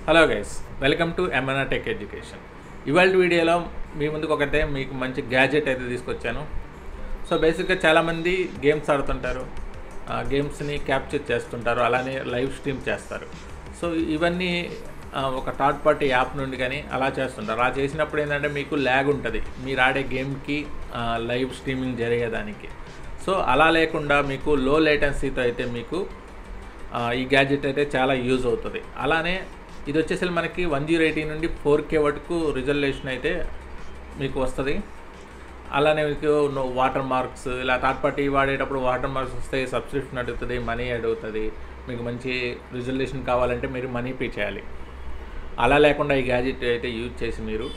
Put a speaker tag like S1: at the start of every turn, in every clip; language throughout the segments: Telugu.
S1: hello guys welcome to MNA tech education ఇవాళ వీడియోలో మీ ముందుకు ఒకటే మీకు మంచి గ్యాజెట్ అయితే తీసుకొచ్చాను సో బేసిక్గా చాలామంది గేమ్స్ ఆడుతుంటారు ఆ గేమ్స్ని క్యాప్చర్ చేస్తుంటారు అలానే లైవ్ స్ట్రీమ్ చేస్తారు సో ఇవన్నీ ఆ, ఒక థర్డ్ పార్టీ యాప్ నుండి కానీ అలా చేస్తుంటారు అలా చేసినప్పుడు ఏంటంటే మీకు ల్యాగ్ ఉంటుంది మీరు ఆడే గేమ్కి లైవ్ స్ట్రీమింగ్ జరిగేదానికి సో అలా లేకుండా మీకు లో లేటెన్సీతో అయితే మీకు ఆ, ఈ గ్యాడ్జెట్ అయితే చాలా యూజ్ అవుతుంది అలానే ఇది వచ్చేసి మనకి వన్ జీరో ఎయిటీ నుండి ఫోర్ కే వరకు రిజల్యూషన్ అయితే మీకు వస్తుంది అలానే మీకు వాటర్ మార్క్స్ ఇలా థర్డ్ పార్టీ వాడేటప్పుడు వాటర్ మార్క్స్ వస్తాయి సబ్స్క్రిప్షన్ అడుగుతుంది మనీ అడుగుతుంది మీకు మంచి రిజల్యూషన్ కావాలంటే మీరు మనీ పే చేయాలి అలా లేకుండా ఈ గ్యాజెట్ అయితే యూజ్ చేసి మీరు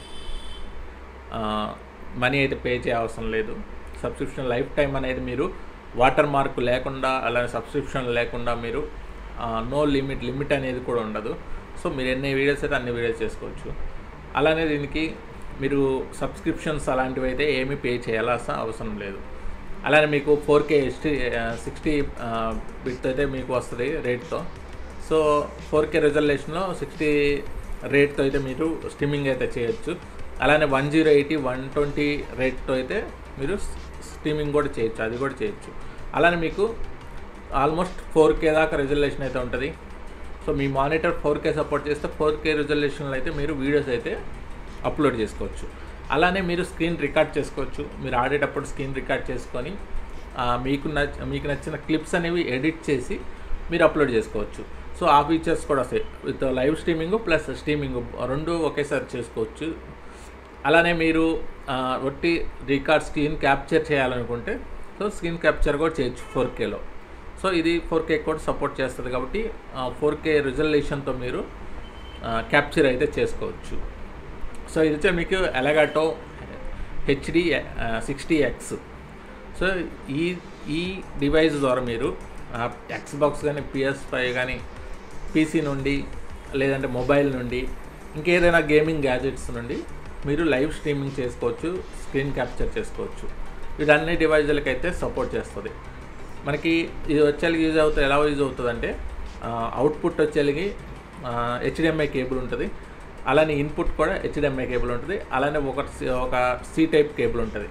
S1: మనీ అయితే పే చేయ అవసరం లేదు సబ్స్క్రిప్షన్ లైఫ్ టైం అనేది మీరు వాటర్ మార్క్ లేకుండా అలానే సబ్స్క్రిప్షన్ లేకుండా మీరు నో లిమిట్ లిమిట్ అనేది కూడా ఉండదు సో మీరు ఎన్ని వీడియోస్ అయితే అన్ని వీడియోస్ చేసుకోవచ్చు అలానే దీనికి మీరు సబ్స్క్రిప్షన్స్ అలాంటివి అయితే ఏమీ పే చేయాల్సిన అవసరం లేదు అలానే మీకు ఫోర్ కే ఎస్టీ సిక్స్టీ బిట్ అయితే మీకు వస్తుంది రేట్తో సో ఫోర్ కే రిజల్యూషన్లో సిక్స్టీ రేట్తో అయితే మీరు స్ట్రీమింగ్ అయితే చేయొచ్చు అలానే one zero eighty one twenty రేట్తో అయితే మీరు స్ట్రీమింగ్ కూడా చేయొచ్చు అది కూడా చేయొచ్చు అలానే మీకు ఆల్మోస్ట్ ఫోర్ కే దాకా రిజల్యూషన్ అయితే ఉంటుంది సో మీ మానిటర్ ఫోర్ కే సపోర్ట్ చేస్తే ఫోర్ కే రిజల్యూషన్లో అయితే మీరు వీడియోస్ అయితే అప్లోడ్ చేసుకోవచ్చు అలానే మీరు స్క్రీన్ రికార్డ్ చేసుకోవచ్చు మీరు ఆడేటప్పుడు స్క్రీన్ రికార్డ్ చేసుకొని ఆ, మీకు నచ్చ మీకు నచ్చిన క్లిప్స్ అనేవి ఎడిట్ చేసి మీరు అప్లోడ్ చేసుకోవచ్చు సో ఆ ఫీచర్స్ కూడా వస్తాయి with live streaming plus streaming రెండు ఒకేసారి చేసుకోవచ్చు అలానే మీరు ఆ, ఒట్టి రికార్డ్ స్క్రీన్ క్యాప్చర్ చేయాలనుకుంటే సో స్క్రీన్ క్యాప్చర్ కూడా చేయొచ్చు ఫోర్ కేలో సో ఇది ఫోర్ కే కూడా సపోర్ట్ చేస్తుంది కాబట్టి ఫోర్ కే రిజల్యూషన్తో మీరు క్యాప్చర్ అయితే చేసుకోవచ్చు సో ఇది వచ్చే మీకు Elgato HD sixty X so ఈ ఈ డివైస్ ద్వారా మీరు ఎక్స్ బాక్స్ కానీ పిఎస్ ఫైవ్ కానీ పీసీ నుండి లేదంటే మొబైల్ నుండి ఇంకేదైనా గేమింగ్ గ్యాజెట్స్ నుండి మీరు లైవ్ స్ట్రీమింగ్ చేసుకోవచ్చు స్క్రీన్ క్యాప్చర్ చేసుకోవచ్చు వీటన్ని డివైజులకి అయితే సపోర్ట్ చేస్తుంది మనకి ఇది వచ్చేకి యూజ్ అవుతుంది ఎలా యూజ్ అవుతుంది అంటే అవుట్పుట్ వచ్చేకి హెచ్డిఎంఐ కేబుల్ ఉంటుంది అలానే ఇన్పుట్ కూడా హెచ్డిఎంఐ కేబుల్ ఉంటుంది అలానే ఒక ఒక సి టైప్ కేబుల్ ఉంటుంది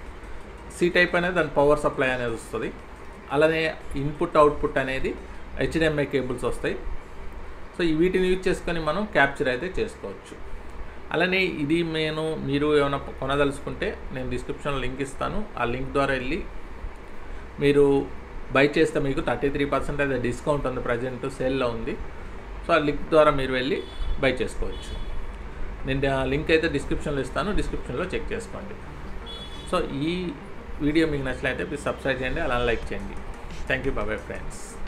S1: సి టైప్ అనేది దాని పవర్ సప్లై అనేది వస్తుంది అలానే ఇన్పుట్ అవుట్పుట్ అనేది హెచ్డిఎంఐ కేబుల్స్ వస్తాయి సో ఈ వీటిని యూజ్ చేసుకొని మనం క్యాప్చర్ అయితే చేసుకోవచ్చు అలానే ఇది నేను మీరు ఏమైనా కొనదలుచుకుంటే నేను డిస్క్రిప్షన్లో లింక్ ఇస్తాను ఆ లింక్ ద్వారా వెళ్ళి మీరు బై చేస్తే మీకు థర్టీ త్రీ పర్సెంట్ అయితే డిస్కౌంట్ ఉంది ప్రజెంట్ సేల్లో ఉంది సో ఆ లింక్ ద్వారా మీరు వెళ్ళి బై చేసుకోవచ్చు నేను ఆ లింక్ అయితే డిస్క్రిప్షన్లో ఇస్తాను డిస్క్రిప్షన్లో చెక్ చేసుకోండి సో ఈ వీడియో మీకు నచ్చినట్లయితే ప్లీజ్ సబ్స్క్రైబ్ చేయండి అలా లైక్ చేయండి థ్యాంక్ యూ బాబాయ్ ఫ్రెండ్స్